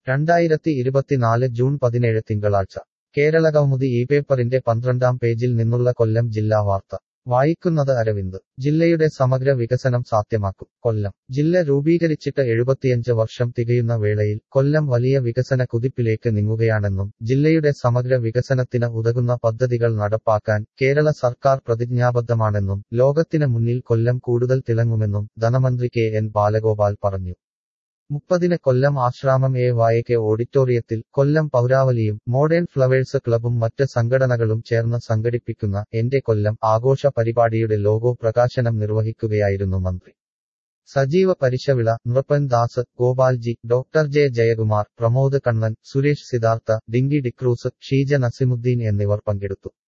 രണ്ടായിരത്തി ഇരുപത്തിനാല് ജൂൺ പതിനേഴ് തിങ്കളാഴ്ച കേരളകൗമുദി ഈ പേപ്പറിന്റെ പന്ത്രണ്ടാം പേജിൽ നിന്നുള്ള കൊല്ലം ജില്ലാ വാർത്ത വായിക്കുന്നത് അരവിന്ദ് ജില്ലയുടെ സമഗ്ര വികസനം സാധ്യമാക്കും കൊല്ലം ജില്ല രൂപീകരിച്ചിട്ട് എഴുപത്തിയഞ്ച് വർഷം തികയുന്ന വേളയിൽ കൊല്ലം വലിയ വികസന കുതിപ്പിലേക്ക് നീങ്ങുകയാണെന്നും ജില്ലയുടെ സമഗ്ര വികസനത്തിന് ഉതകുന്ന പദ്ധതികൾ നടപ്പാക്കാൻ കേരള സർക്കാർ പ്രതിജ്ഞാബദ്ധമാണെന്നും ലോകത്തിന് മുന്നിൽ കൊല്ലം കൂടുതൽ തിളങ്ങുമെന്നും ധനമന്ത്രി കെ എൻ ബാലഗോപാൽ പറഞ്ഞു മുപ്പതിന് കൊല്ലം ആശ്രാമം എ വായക്കെ ഓഡിറ്റോറിയത്തിൽ കൊല്ലം പൗരാവലിയും മോഡേൺ ഫ്ലവേഴ്സ് ക്ലബും മറ്റ് സംഘടനകളും ചേർന്ന് സംഘടിപ്പിക്കുന്ന എന്റെ കൊല്ലം ആഘോഷ പരിപാടിയുടെ ലോഗോ പ്രകാശനം നിർവഹിക്കുകയായിരുന്നു മന്ത്രി സജീവ പരിശവിള നൃപ്പൻ ദാസ് ഗോപാൽജി ഡോക്ടർ ജെ ജയകുമാർ പ്രമോദ് കണ്ണൻ സുരേഷ് സിദ്ധാർത്ഥ ഡിങ്കി ഡിക്രൂസ് ഷീജ നസിമുദ്ദീൻ എന്നിവർ പങ്കെടുത്തു